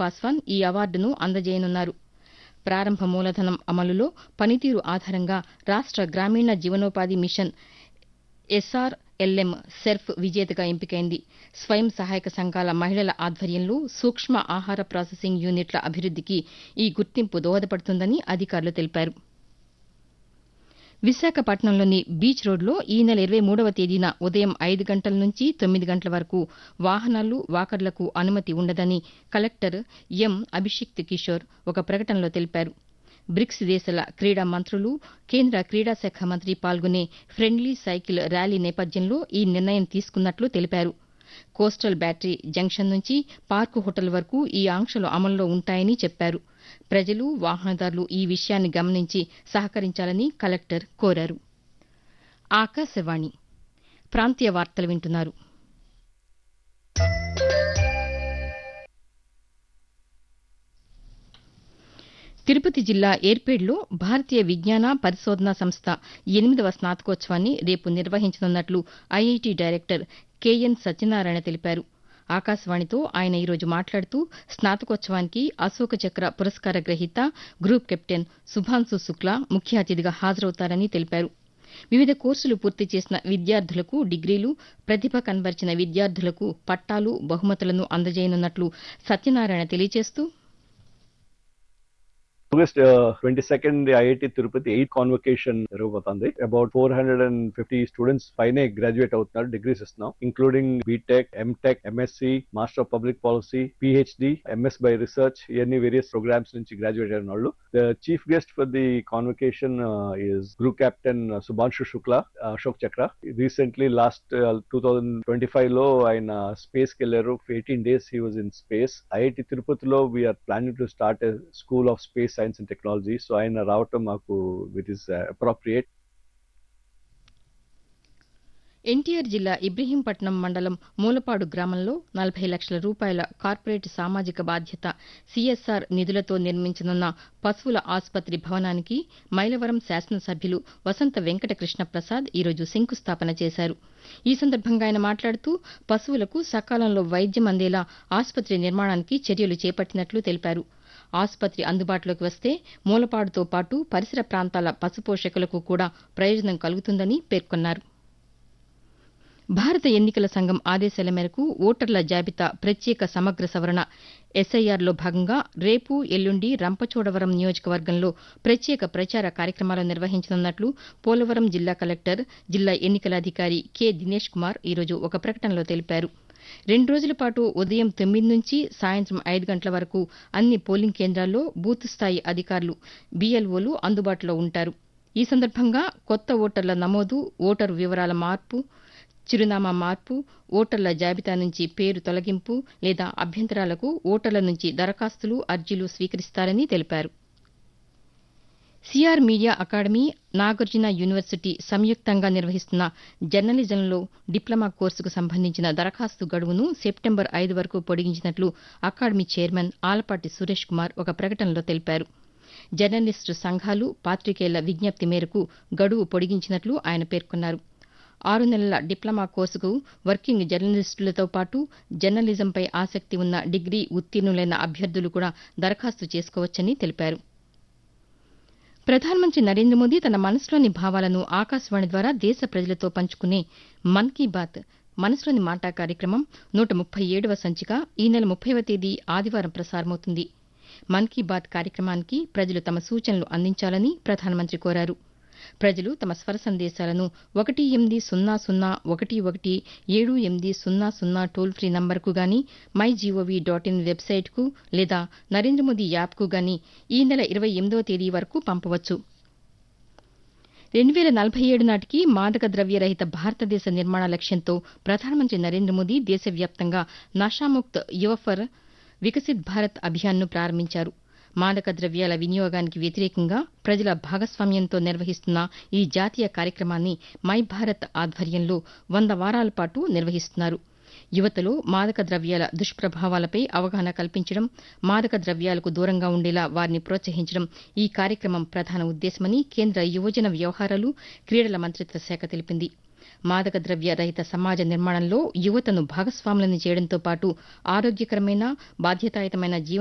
పాస్వాన్ ఈ అవార్డును అందజేయనున్నారు ప్రారంభ మూలధనం అమలులో పనితీరు ఆధారంగా రాష్ట గ్రామీణ జీవనోపాధి మిషన్ ఎస్ఆర్ఎల్ఎం సెర్ఫ్ విజేతగా ఎంపికైంది స్వయం సహాయక సంఘాల మహిళల ఆధ్వర్యంలో సూక్ష్మ ఆహార ప్రాసెసింగ్ యూనిట్ల అభివృద్దికి ఈ గుర్తింపు దోహదపడుతుందని అధికారులు తెలిపారు విశాఖపట్నంలోని బీచ్ రోడ్లో ఈ నెల ఇరవై మూడవ తేదీన ఉదయం ఐదు గంటల నుంచి తొమ్మిది గంటల వరకు వాహనాలు వాకర్లకు అనుమతి ఉండదని కలెక్టర్ ఎం అభిషిక్త్ కిషోర్ ఒక ప్రకటనలో తెలిపారు బ్రిక్స్ దేశాల క్రీడా మంత్రులు కేంద్ర క్రీడా శాఖ మంత్రి పాల్గొనే ఫ్రెండ్లీ సైకిల్ ర్యాలీ నేపథ్యంలో ఈ నిర్ణయం తీసుకున్నట్లు తెలిపారు కోస్టల్ బ్యాటరీ జంక్షన్ నుంచి పార్కు హోటల్ వరకు ఈ ఆంక్షలు అమల్లో ఉంటాయని చెప్పారు ప్రజలు వాహనదారులు ఈ విషయాన్ని గమనించి సహకరించాలని కలెక్టర్ కోరారు ఆకాశవాణి ప్రాంతీయ వార్తలు వింటున్నారు తిరుపతి జిల్లా ఏర్పేడ్లో భారతీయ విజ్ఞాన పరిశోధనా సంస్థ ఎనిమిదవ స్నాతకోత్సవాన్ని రేపు నిర్వహించనున్నట్లు ఐఐటీ డైరెక్టర్ కెఎన్ సత్యనారాయణ తెలిపారు ఆకాశవాణితో ఆయన ఈరోజు మాట్లాడుతూ స్నాతకోత్సవానికి అశోక చక్ర పురస్కార గ్రహీత గ్రూప్ కెప్టెన్ సుభాన్సు శుక్లా ముఖ్య అతిథిగా హాజరవుతారని తెలిపారు వివిధ కోర్సులు పూర్తి చేసిన విద్యార్థులకు డిగ్రీలు ప్రతిభ కనబరిచిన విద్యార్థులకు పట్టాలు బహుమతులను అందజేయనున్నట్లు సత్యనారాయణ తెలియజేస్తూ August twenty second IIT Tirupati eight convocation జరగబోతుంది about four hundred and fifty students పైనే గ్రాడ్యుయేట్ అవుతున్నారు డిగ్రీస్ ఇస్తున్నాం including BTech MTech MSc master of public policy PhD MS by research ఇవన్నీ వేరియస్ ప్రోగ్రామ్స్ నుంచి గ్రాడ్యుయేట్ అయిన వాళ్ళు the chief guest for the convocation is group captain Shubhanshu Shukla Ashok Chakra recently last two thousand twenty five లో ఆయన space కి వెళ్ళారు eighteen days he was in space IIT తిరుపతిలో we're planning to start school of space science and technology so ఆయన రావటం మాకు VIT is appropriate NTR జిల్లా ఇబ్రహీంపట్నం మండలం మూలపాడు గ్రామంలో నలభై లక్షల రూపాయల కార్పొరేట్ సామాజిక బాధ్యత సీఎస్ఆర్ నిధులతో నిర్మించనున్న పశువుల ఆసుపత్రి భవనానికి మైలవరం శాసనసభ్యులు వసంత వెంకట కృష్ణ ప్రసాద్ ఈరోజు శంకుస్థాపన చేశారు ఈ సందర్భంగా ఆయన మాట్లాడుతూ పశువులకు సకాలంలో వైద్యం అందేలా ఆసుపత్రి నిర్మాణానికి చర్యలు చేపట్టినట్లు తెలిపారు ఆసుపత్రి అందుబాటులోకి వస్తే మూలపాడుతో పాటు పరిసర ప్రాంతాల పశుపోషకులకు కూడా ప్రయోజనం కలుగుతుందని పేర్కొన్నారు భారత ఎన్నికల సంఘం ఆదేశాల మేరకు ఓటర్ల జాబితా ప్రత్యేక సమగ్ర సవరణ ఎస్ఐఆర్లో భాగంగా రేపు ఎల్లుండి రంపచోడవరం నియోజకవర్గంలో ప్రత్యేక ప్రచార కార్యక్రమాలు నిర్వహించనున్నట్లు పోలవరం జిల్లా కలెక్టర్ జిల్లా ఎన్నికల అధికారి కె దినేష్ కుమార్ ఈరోజు ఒక ప్రకటనలో తెలిపారు రెండు రోజుల పాటు ఉదయం తొమ్మిది నుంచి సాయంత్రం ఐదు గంటల వరకు అన్ని పోలింగ్ కేంద్రాల్లో బూత్ స్థాయి అధికారులు బీఎల్ఓలు అందుబాటులో ఉంటారు ఈ సందర్భంగా కొత్త ఓటర్ల నమోదు ఓటరు వివరాల మార్పు చిరునామా మార్పు ఓటర్ల జాబితా నుంచి పేరు తొలగింపు లేదా అభ్యంతరాలకు ఓటర్ల నుంచి దరఖాస్తులు అర్జీలు స్వీకరిస్తారని తెలిపారు CR media academy Nagarjuna university సంయుక్తంగా నిర్వహిస్తున్న జర్నలిజంలో డిప్లొమా కోర్సుకు సంబంధించిన దరఖాస్తు గడువును సెప్టెంబర్ ఐదు వరకు పొడిగించినట్లు అకాడమీ చైర్మన్ ఆలపాటి సురేష్ కుమార్ ఒక ప్రకటనలో తెలిపారు జర్నలిస్టు సంఘాలు పాతికేయుల విజ్ఞప్తి మేరకు గడువు పొడిగించినట్లు ఆయన పేర్కొన్నారు ఆరు నెలల డిప్లొమా కోర్సుకు వర్కింగ్ జర్నలిస్టులతో పాటు జర్నలిజంపై ఆసక్తి ఉన్న డిగ్రీ ఉత్తీర్ణులైన అభ్యర్థులు కూడా దరఖాస్తు చేసుకోవచ్చని తెలిపారు ప్రధానమంత్రి నరేంద్ర మోదీ తన మనసులోని భావాలను ఆకాశవాణి ద్వారా దేశ ప్రజలతో పంచుకునే మన్ కీ బాత్ మనసులోని మాట కార్యక్రమం నూట ముప్పై ఏడవ సంచిక ఈ నెల ముప్పైవ తేదీ ఆదివారం ప్రసారమవుతుంది మన్ కీ బాత్ కార్యక్రమానికి ప్రజలు తమ సూచనలు అందించాలని ప్రధానమంత్రి కోరారు ప్రజలు తమ స్వర సందేశాలను ఒకటి ఎనిమిది సున్నా సున్నా ఒకటి ఒకటి ఏడు ఎనిమిది సున్నా సున్నా టోల్ ఫ్రీ నంబర్కు గాని మై జీఓవీ డాట్ ఇన్ వెబ్సైట్కు లేదా నరేంద్ర మోదీ యాప్కు గాని ఈ నెల ఇరవై ఎనిమిదవ తేదీ వరకు పంపవచ్చు రెండు వేల నలభై ఏడు నాటికి మాదక ద్రవ్య రహిత భారతదేశ నిర్మాణ లక్ష్యంతో ప్రధానమంత్రి నరేంద్ర మోదీ దేశవ్యాప్తంగా నషాముక్త్ యువఫర్ వికసిత్ భారత్ అభియాన్ను ప్రారంభించారు మాదక ద్రవ్యాల వినియోగానికి వ్యతిరేకంగా ప్రజల భాగస్వామ్యంతో నిర్వహిస్తున్న ఈ జాతీయ కార్యక్రమాన్ని మై భారత్ ఆధ్వర్యంలో వంద వారాల పాటు నిర్వహిస్తున్నారు యువతలో మాదక ద్రవ్యాల దుష్ప్రభావాలపై అవగాహన కల్పించడం మాదక ద్రవ్యాలకు దూరంగా ఉండేలా వారిని ప్రోత్సహించడం ఈ కార్యక్రమం ప్రధాన ఉద్దేశమని కేంద్ర యువజన వ్యవహారాలు క్రీడల మంత్రిత్వ శాఖ తెలిపింది మాదక ద్రవ్య రహిత సమాజ నిర్మాణంలో యువతను భాగస్వాములను చేయడంతో పాటు ఆరోగ్యకరమైన బాధ్యతాయుతమైన జీవన